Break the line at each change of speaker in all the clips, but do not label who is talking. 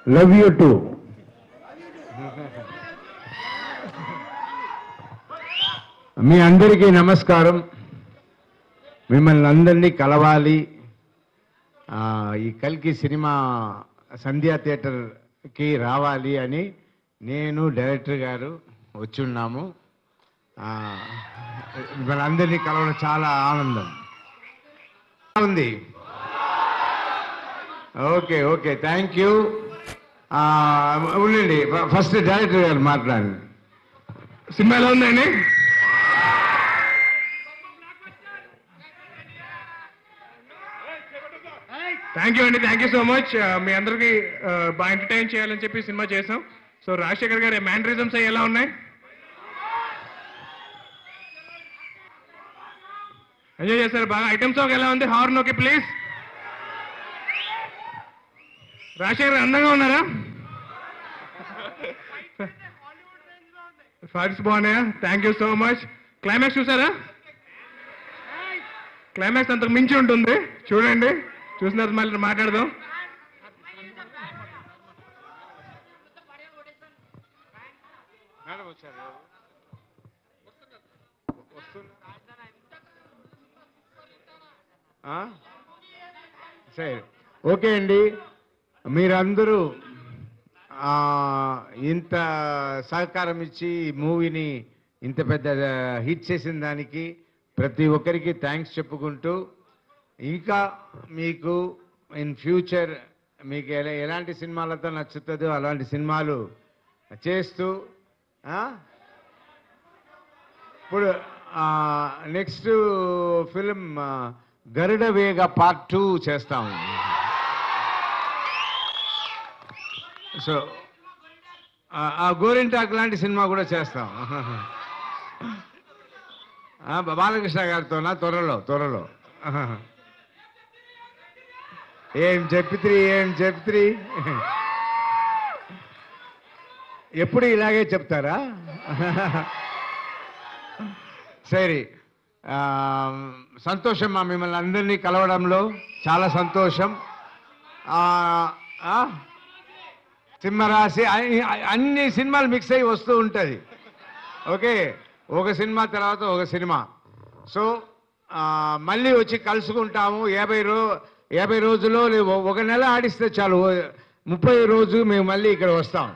Love you two మీ అందరికీ నమస్కారం మిమ్మల్ని అందరినీ కలవాలి ఆ, ఈ కల్కి సినిమా సంధ్యా థియేటర్కి రావాలి అని నేను డైరెక్టర్ గారు వచ్చి ఉన్నాము ఆ, మిమ్మల్ని అందరినీ కలవడం చాలా ఆనందం ఉంది ఓకే ఓకే థ్యాంక్ యూ ఉండండి ఫస్ట్ డైరెక్టర్ గారు మాట్లాడండి
సినిమా ఎలా ఉందండి థ్యాంక్ యూ అండి థ్యాంక్ యూ సో మచ్ మీ అందరికి బాగా ఎంటర్టైన్ చేయాలని చెప్పి సినిమా చేసాం సో రాజశేఖర్ గారి మ్యాండ్రిజమ్స్ అవి ఎలా ఉన్నాయి ఎంజాయ్ చేస్తారు బాగా ఐటమ్ సాంగ్ ఎలా ఉంది హార్న్ ఓకే ప్లీజ్ రాజశేఖర్ గారు అందంగా ఉన్నారా ఫైట్స్ బాగున్నాయా thank you so much climax చూసారా క్లైమాక్స్ అంతకు మించి ఉంటుంది చూడండి చూసిన తర్వాత మళ్ళీ మాట్లాడదాం
ఆ? సరే ఓకే అండి మీరందరూ ఆ, ఇంత సహకారం ఇచ్చి ఈ మూవీని ఇంత పెద్ద హిట్ చేసిన దానికి ప్రతి ఒక్కరికి థ్యాంక్స్ చెప్పుకుంటూ ఇంకా మీకు ఇన్ ఫ్యూచర్ మీకు ఎలా ఎలాంటి సినిమాలతో నచ్చుతుందో అలాంటి సినిమాలు చేస్తూ ఆ? ఇప్పుడు నెక్స్ట్ ఫిలిం గరుడ వేగ పార్ట్ టూ చేస్తాము సో ఆ గోరింటాక్ లాంటి సినిమా కూడా చేస్తాం ఆ, బాలకృష్ణ గారితోనా త్వరలో త్వరలో ఏం చెప్పిత్రి ఏం చెప్పిత్రి ఎప్పుడు ఇలాగే చెప్తారా సరే ఆ, సంతోషం మా మిమ్మల్ని అందరినీ కలవడంలో చాలా సంతోషం ఆ, ఆ, సింహరాశి అన్ని- అన్ని సినిమాలు మిక్స్ అయ్యి వస్తూ ఉంటుంది ఓకే ఒక సినిమా తర్వాత ఒక సినిమా సో ఆ, మళ్ళీ వచ్చి కలుసుకుంటాము యాభై రో యాభై రోజుల్లో లే- ఒక నెల ఆడిస్తే చాలు ఓ- ముప్పై రోజు మేము మళ్ళీ ఇక్కడ వస్తాం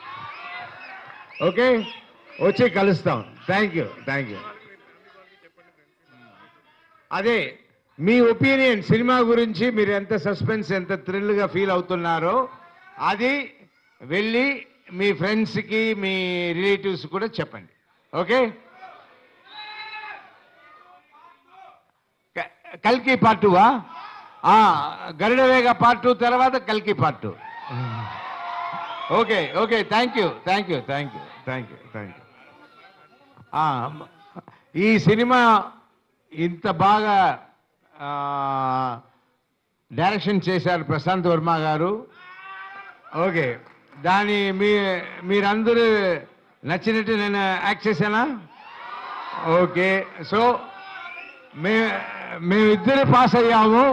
ఓకే వచ్చి కలుస్తాం థ్యాంక్ యూ థ్యాంక్ యూ అదే మీ ఒపీనియన్ సినిమా గురించి మీరు ఎంత సస్పెన్స్ ఎంత థ్రిల్గా ఫీల్ అవుతున్నారో అది వెళ్ళి మీ ఫ్రెండ్స్కి మీ రిలేటివ్స్ కూడా చెప్పండి ఓకే క- కల్కి పార్ట్ టూవా గరుడవేగ పార్ట్ టూ తర్వాత కల్కి part two okay okay thank you thank you thank you thank you thank you ఈ సినిమా ఇంత బాగా ఆ, డైరెక్షన్ చేశారు ప్రశాంత్ వర్మ గారు ఓకే దాని మీ మీరందరూ నచ్చినట్టు నేను యాక్ట్ చేశానా ఓకే సో మే మేమిద్దరు పాస్ అయ్యాము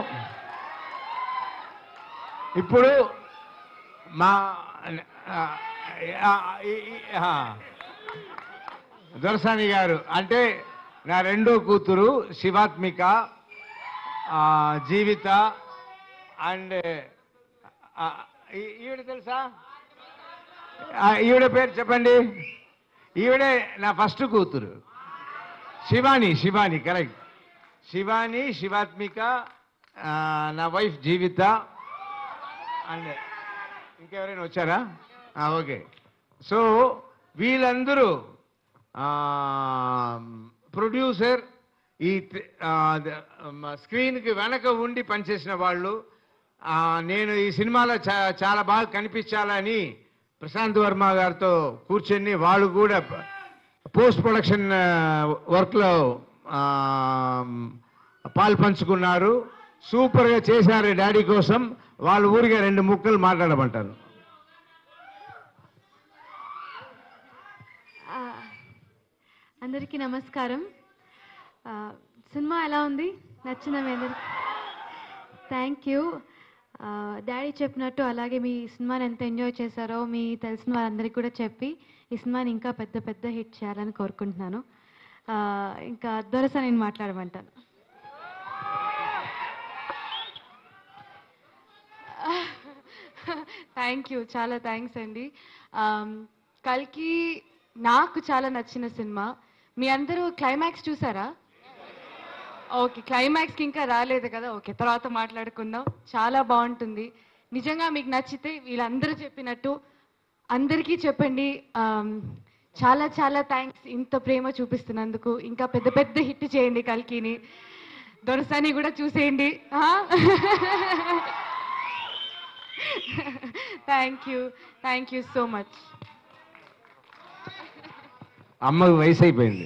ఇప్పుడు మా ఆ, ఆ, ఈ- ఈ- ఆ, దొరసాని గారు అంటే నా రెండో కూతురు శివాత్మిక ఆ, జీవిత అండ్ ఆ, ఈ- ఈవిడ తెలుసా ఆ, ఈవిడ పేరు చెప్పండి ఈవిడే నా ఫస్ట్ కూతురు శివాని శివాని కరెక్ట్ శివాని శివాత్మిక ఆ, నా వైఫ్ జీవిత అండ్ ఇంకెవరైనా వచ్చారా ఆ, ఓకే సో వీళ్ళందరూ ప్రొడ్యూసర్ ఈ తి- ఆ, ద- మ- స్క్రీన్కి వెనక ఉండి పనిచేసిన వాళ్ళు ఆ, నేను ఈ సినిమాలో చా- చాలా బాగా కనిపించాలని ప్రశాంత్ వర్మ గారితో కూర్చొని వాళ్ళు కూడా పోస్ట్ ప్రొడక్షన్ వర్క్లో పాలు పంచుకున్నారు సూపర్గా చేశారు డాడీ కోసం వాళ్ళ ఊరిగా రెండు ముక్కలు మాట్లాడమంటారు
ఆ, అందరికీ నమస్కారం ఆ, సినిమా ఎలా ఉంది నచ్చిందా మీ అందరికి థ్యాంక్ యూ డాడీ చెప్పినట్టు అలాగే మీ సినిమాని ఎంత ఎంజాయ్ చేశారో మీ తెలిసిన వారందరికీ కూడా చెప్పి ఈ సినిమాని ఇంకా పెద్ద పెద్ద హిట్ చేయాలని కోరుకుంటున్నాను ఆ, ఇంకా దొరస నేను మాట్లాడమంటాను థ్యాంక్ యూ చాలా థ్యాంక్స్ అండి ఆమ్, కల్కి నాకు చాలా నచ్చిన సినిమా మీ అందరూ క్లైమాక్స్ చూసారా ఓకే క్లైమాక్స్కి ఇంకా రాలేదు కదా ఓకే తర్వాత మాట్లాడుకుందాం చాలా బాగుంటుంది నిజంగా మీకు నచ్చితే వీళ్ళందరూ చెప్పినట్టు అందరికీ చెప్పండి ఆమ్, చాలా చాలా థ్యాంక్స్ ఇంత ప్రేమ చూపిస్తున్నందుకు ఇంకా పెద్ద పెద్ద హిట్ చేయండి కల్కిని దొరసాని కూడా చూసేయండి thank you thank you so much
అమ్మకి వయసు అయిపోయింది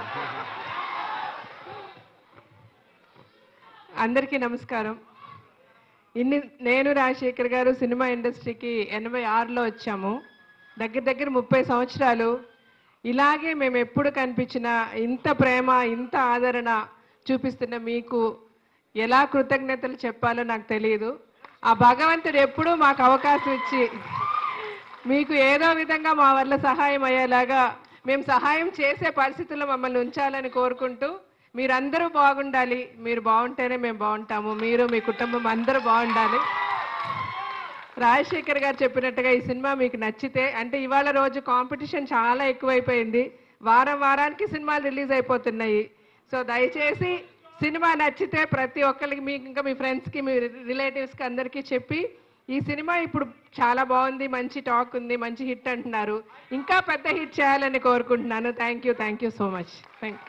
అందరికీ నమస్కారం ఇన్ని నేను రాజశేఖర్ గారు సినిమా ఇండస్ట్రీకి ఎనభై ఆరులో వచ్చాము దగ్గర దగ్గర ముప్పై సంవత్సరాలు ఇలాగే మేము ఎప్పుడు కనిపించినా ఇంత ప్రేమ ఇంత ఆదరణ చూపిస్తున్న మీకు ఎలా కృతజ్ఞతలు చెప్పాలో నాకు తెలియదు ఆ భగవంతుడు ఎప్పుడూ మాకు అవకాశం ఇచ్చి మీకు ఏదో విధంగా మా వల్ల సహాయం అయ్యేలాగా మేము సహాయం చేసే పరిస్థితుల్లో మమ్మల్ని ఉంచాలని కోరుకుంటూ మీరందరూ బాగుండాలి మీరు బాగుంటేనే మేము బాగుంటాము మీరు మీ కుటుంబం అందరూ బాగుండాలి రాజశేఖర్ గారు చెప్పినట్టుగా ఈ సినిమా మీకు నచ్చితే అంటే ఇవాళ రోజు కాంపిటీషన్ చాలా ఎక్కువైపోయింది వారం వారానికి సినిమాలు రిలీజ్ అయిపోతున్నాయి సో దయచేసి సినిమా నచ్చితే ప్రతి ఒక్కరికి మీకు ఇంకా మీ ఫ్రెండ్స్కి మీ రిలేటివ్స్కి అందరికీ చెప్పి ఈ సినిమా ఇప్పుడు చాలా బాగుంది మంచి టాక్ ఉంది మంచి హిట్ అంటున్నారు ఇంకా పెద్ద హిట్ చేయాలని కోరుకుంటున్నాను thank you thank you so much thank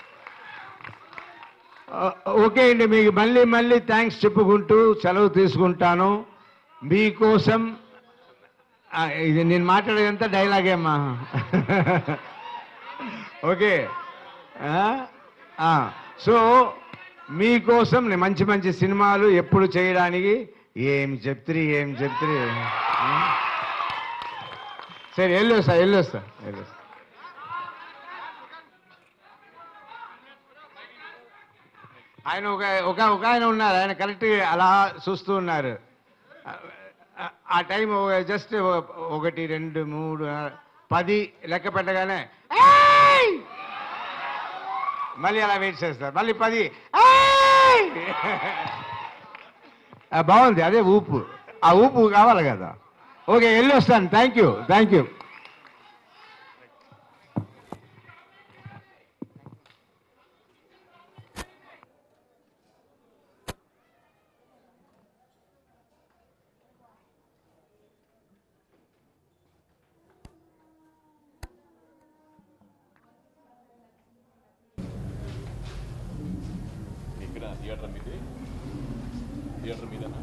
ఆ, ఓకే అండి మీకు మళ్ళీ మళ్ళీ థ్యాంక్స్ చెప్పుకుంటూ సెలవు తీసుకుంటాను మీకోసం ఆ, ఇది నేను మాట్లాడేదంతా డైలాగే అమ్మా ఓకే ఆ? ఆ, సో మీకోసం నేను మంచి మంచి సినిమాలు ఎప్పుడు చేయడానికి ఏం చెప్తిరి ఏం చెప్తిరి ఆ? సరే వెళ్ళొస్తా వెళ్ళొస్తా వెళ్ళొస్తా ఆయన ఒక ఒక ఒక ఆయన ఉన్నారు ఆయన కరెక్ట్ అలా చూస్తూ ఉన్నారు ఆ- ఆ టైం జస్ట్ ఒకటి రెండు మూడు ఆ, పది లెక్క పెట్టగానే "ఏయ్!" మళ్ళీ అలా వెయిట్ చేస్తారు మళ్ళీ పది "ఏయ్!" ఆ, బాగుంది అదే ఊపు ఆ ఊపు కావాలి కదా ఓకే వెళ్ళి వస్తాను థ్యాంక్ యూ థ్యాంక్ యూ
ఇక్కడ థియేటర్ మీది థియేటర్ మీదనా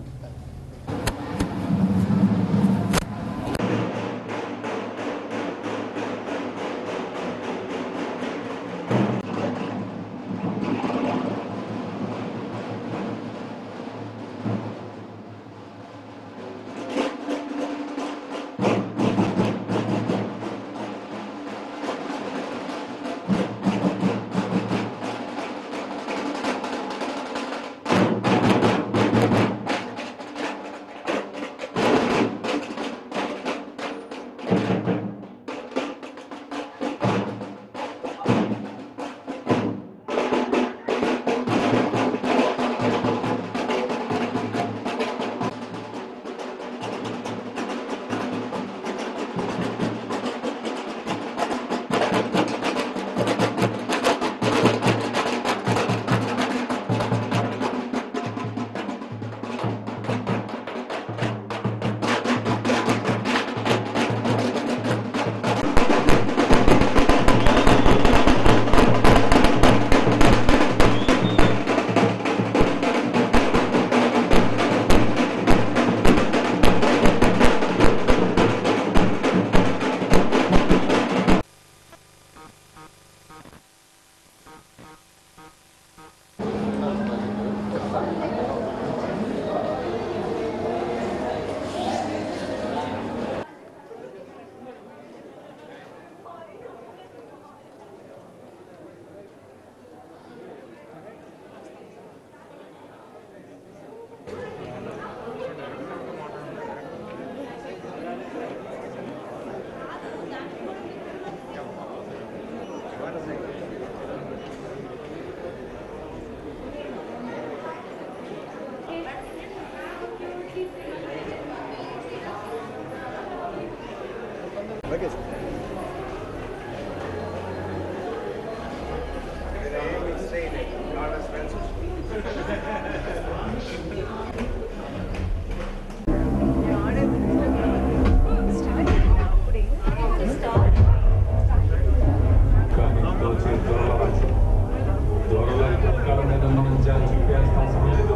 కానీ దోచే దొరల దొరల కుక్కల మీద మనం జాలి చూపేస్తాం అవసరం లేదు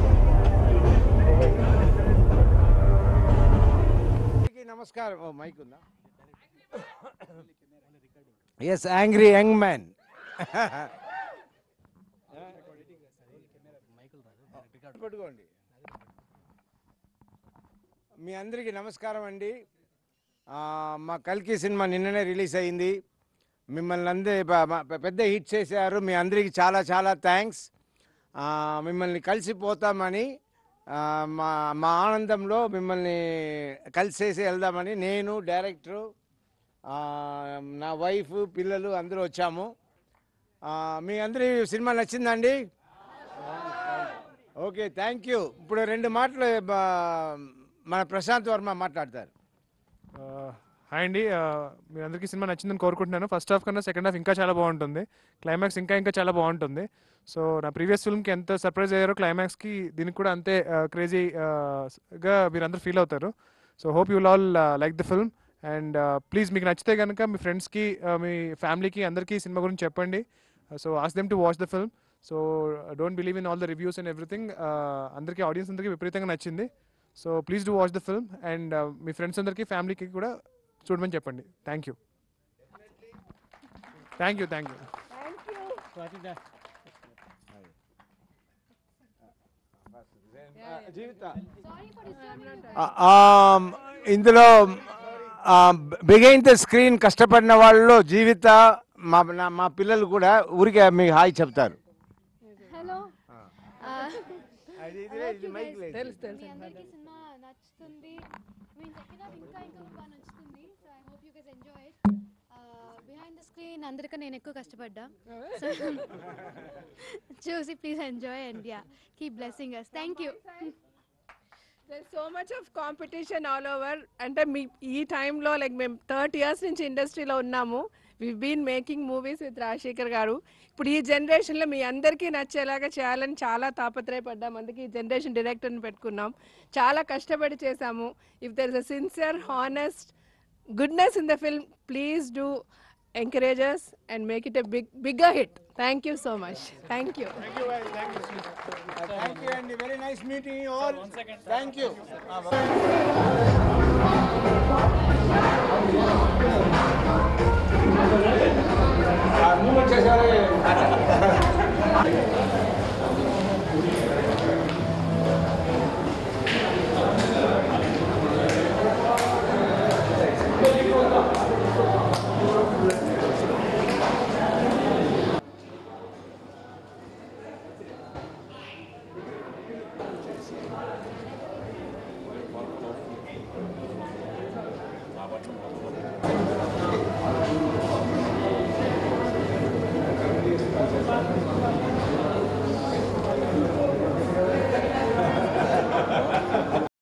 అందరికీ నమస్కారం ఓ మైక్ ఉందా ఎస్ యాంగ్రీ యంగ్ మ్యాన్ పట్టుకోండి మీ అందరికీ నమస్కారం అండి ఆ, మా కల్కి సినిమా నిన్ననే రిలీజ్ అయింది మిమ్మల్ని అందరి ప- మ- పెద్ద హిట్ చేశారు మీ అందరికీ చాలా చాలా థ్యాంక్స్ మిమ్మల్ని కలిసిపోతామని ఆ, మా మా ఆనందంలో మిమ్మల్ని కలిసేసి వెళ్దామని నేను డైరెక్టరు ఆ, నా వైఫ్ పిల్లలు అందరూ వచ్చాము ఆ, మీ అందరి సినిమా నచ్చిందండి ఓకే థ్యాంక్ యూ ఇప్పుడు రెండు మాటలు బా- మన ప్రశాంత్ వర్మ మాట్లాడతారు
హాయ్ అండి మీ అందరికీ సినిమా నచ్చిందని కోరుకుంటున్నాను ఫస్ట్ హాఫ్ కన్నా సెకండ్ హాఫ్ ఇంకా చాలా బాగుంటుంది క్లైమాక్స్ ఇంకా ఇంకా చాలా బాగుంటుంది సో నా ప్రీవియస్ ఫిల్మ్కి ఎంత సర్ప్రైజ్ అయ్యారో క్లైమాక్స్కి దీనికి కూడా అంతే క్రేజీగా మీరు అందరూ ఫీల్ అవుతారు so hope you all like the film and please మీకు నచ్చితే కనుక మీ ఫ్రెండ్స్కి మీ ఫ్యామిలీకి అందరికీ సినిమా గురించి చెప్పండి so ask them to watch the film so don't believe in all the reviews and everything అందరికీ ఆడియన్స్ అందరికీ విపరీతంగా నచ్చింది so please do watch the film and మీ ఫ్రెండ్స్ అందరికీ ఫ్యామిలీకి కూడా చూడమని చెప్పండి thank you thank you thank you
ఆ, ఆమ్, ఇందులో బిగైన్ ద స్క్రీన్ కష్టపడిన వాళ్ళలో జీవిత మా నా- మా పిల్లలు కూడా ఊరికే మీకు హాయ్ చెప్తారు
హలో
తెలుసు తెలుసు
మీ అందరికీ సినిమా నచ్చుతుంది మేము చెప్పినా ఇంకా ఇంకా బాగా నచ్చుతుంది so I hope you guys enjoy it behind the screen అందరికీ నేను ఎక్కువ కష్టపడ్డా So, చూసి please enjoy and yeah keep blessing us thank you
so much of competition all over అంటే మీ ఈ టైంలో లైక్ మేము థర్టీ ఇయర్స్ నుంచి ఇండస్ట్రీలో ఉన్నాము we been making movies with Rajasekhar garu ఇప్పుడు ఈ జనరేషన్లో మీ అందరికీ నచ్చేలాగా చేయాలని చాలా తాపత్రయపడ్డాం అందుకే ఈ జనరేషన్ డైరెక్టర్ని పెట్టుకున్నాం చాలా కష్టపడి చేశాము if there is a sincere honest goodness in the film please do encourage us and make it a big bigger hit thank you so much thank you
thank you అండి very nice meeting all thank you moment చేశారు